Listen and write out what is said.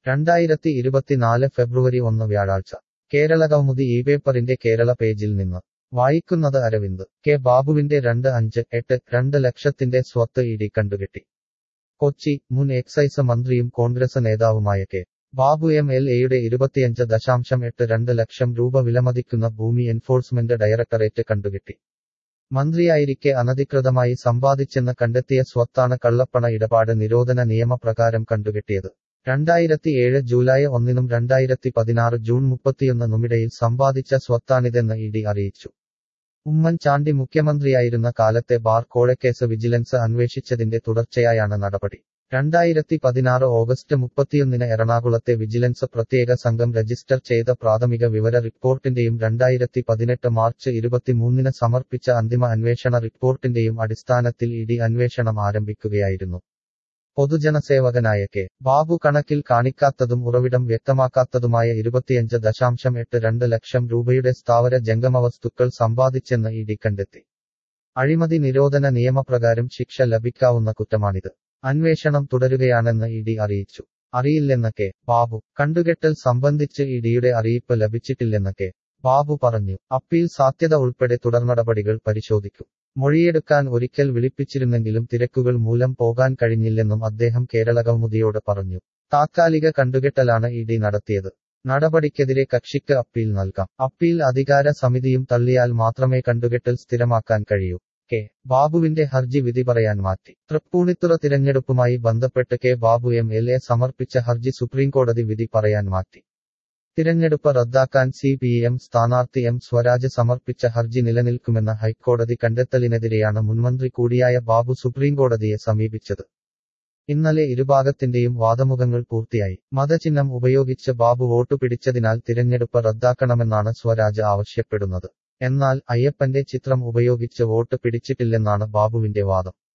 രണ്ടായിരത്തി ഇരുപത്തിനാല് ഫെബ്രുവരി ഒന്ന് വ്യാഴാഴ്ച കേരള കൗമുദി ഈ പേപ്പറിന്റെ കേരള പേജിൽ നിന്ന് വായിക്കുന്നത് അരവിന്ദ് കെ ബാബുവിന്റെ രണ്ട് അഞ്ച് എട്ട് രണ്ട് ലക്ഷത്തിന്റെ സ്വത്ത് ഇഡി കണ്ടുകെട്ടി കൊച്ചി മുൻ എക്സൈസ് മന്ത്രിയും കോൺഗ്രസ് നേതാവുമായ കെ ബാബു എം എൽ എയുടെ ഇരുപത്തിയഞ്ച് ദശാംശം എട്ട് രണ്ട് ലക്ഷം രൂപ വിലമതിക്കുന്ന ഭൂമി എൻഫോഴ്സ്മെന്റ് ഡയറക്ടറേറ്റ് കണ്ടുകെട്ടി മന്ത്രിയായിരിക്കെ അനധികൃതമായി സമ്പാദിച്ചെന്ന് കണ്ടെത്തിയ സ്വത്താണ് കള്ളപ്പണ ഇടപാട് നിരോധന നിയമപ്രകാരം കണ്ടുകെട്ടിയത് രണ്ടായിരത്തിയേഴ് ജൂലൈ ഒന്നിനും രണ്ടായിരത്തി പതിനാറ് ജൂൺ മുപ്പത്തിയൊന്നിനുമിടയിൽ സമ്പാദിച്ച സ്വത്താണിതെന്ന് ഇഡി അറിയിച്ചു ഉമ്മൻചാണ്ടി മുഖ്യമന്ത്രിയായിരുന്ന കാലത്തെ ബാർ കോഴക്കേസ് വിജിലൻസ് അന്വേഷിച്ചതിന്റെ തുടർച്ചയായാണ് നടപടി രണ്ടായിരത്തി പതിനാറ് ഓഗസ്റ്റ് മുപ്പത്തിയൊന്നിന് എറണാകുളത്തെ വിജിലൻസ് പ്രത്യേക സംഘം രജിസ്റ്റർ ചെയ്ത പ്രാഥമിക വിവര റിപ്പോർട്ടിന്റെയും രണ്ടായിരത്തി പതിനെട്ട് മാർച്ച് ഇരുപത്തിമൂന്നിന് സമർപ്പിച്ച അന്തിമ അന്വേഷണ റിപ്പോർട്ടിന്റെയും അടിസ്ഥാനത്തിൽ ഇഡി അന്വേഷണം ആരംഭിക്കുകയായിരുന്നു പൊതുജനസേവകനായ കെ ബാബു കണക്കിൽ കാണിക്കാത്തതും ഉറവിടം വ്യക്തമാക്കാത്തതുമായ ഇരുപത്തിയഞ്ച് ദശാംശം എട്ട് രണ്ട് ലക്ഷം രൂപയുടെ സ്ഥാവര ജംഗമവസ്തുക്കൾ സമ്പാദിച്ചെന്ന് ഇഡി കണ്ടെത്തി അഴിമതി നിരോധന നിയമപ്രകാരം ശിക്ഷ ലഭിക്കാവുന്ന കുറ്റമാണിത് അന്വേഷണം തുടരുകയാണെന്ന് ഇഡി അറിയിച്ചു അറിയില്ലെന്ന് കെ ബാബു കണ്ടുകെട്ടൽ സംബന്ധിച്ച് ഇഡിയുടെ അറിയിപ്പ് ലഭിച്ചിട്ടില്ലെന്ന് കെ ബാബു പറഞ്ഞു അപ്പീൽ സാധ്യത ഉൾപ്പെടെ തുടർനടപടികൾ പരിശോധിക്കും മൊഴിയെടുക്കാൻ ഒരിക്കൽ വിളിപ്പിച്ചിരുന്നെങ്കിലും തിരക്കുകൾ മൂലം പോകാൻ കഴിഞ്ഞില്ലെന്നും അദ്ദേഹം കേരള കൗമുദിയോട് പറഞ്ഞു താത്കാലിക കണ്ടുകെട്ടലാണ് ഇഡി നടത്തിയത് നടപടിക്കെതിരെ കക്ഷിക്ക് അപ്പീൽ നൽകാം അപ്പീൽ അധികാര സമിതിയും തള്ളിയാൽ മാത്രമേ കണ്ടുകെട്ടൽ സ്ഥിരമാക്കാൻ കഴിയൂ കെ ബാബുവിന്റെ ഹർജി വിധി പറയാൻ മാറ്റി തൃപ്പൂണിത്തുറ തിരഞ്ഞെടുപ്പുമായി ബന്ധപ്പെട്ട് K Babu M L A സമർപ്പിച്ച ഹർജി സുപ്രീംകോടതി വിധി പറയാൻ മാറ്റി തിരഞ്ഞെടുപ്പ് റദ്ദാക്കാൻ സി പി എം സ്ഥാനാർത്ഥി എം സ്വരാജ് സമർപ്പിച്ച ഹർജി നിലനിൽക്കുമെന്ന ഹൈക്കോടതി കണ്ടെത്തലിനെതിരെയാണ് മുൻമന്ത്രി കൂടിയായ ബാബു സുപ്രീംകോടതിയെ സമീപിച്ചത് ഇന്നലെ ഇരുഭാഗത്തിന്റെയും വാദമുഖങ്ങൾ പൂർത്തിയായി മതചിഹ്നം ഉപയോഗിച്ച് ബാബു വോട്ടു പിടിച്ചതിനാൽ തിരഞ്ഞെടുപ്പ് റദ്ദാക്കണമെന്നാണ് സ്വരാജ് ആവശ്യപ്പെടുന്നത് എന്നാൽ അയ്യപ്പന്റെ ചിത്രം ഉപയോഗിച്ച് വോട്ട് പിടിച്ചിട്ടില്ലെന്നാണ് ബാബുവിന്റെ വാദം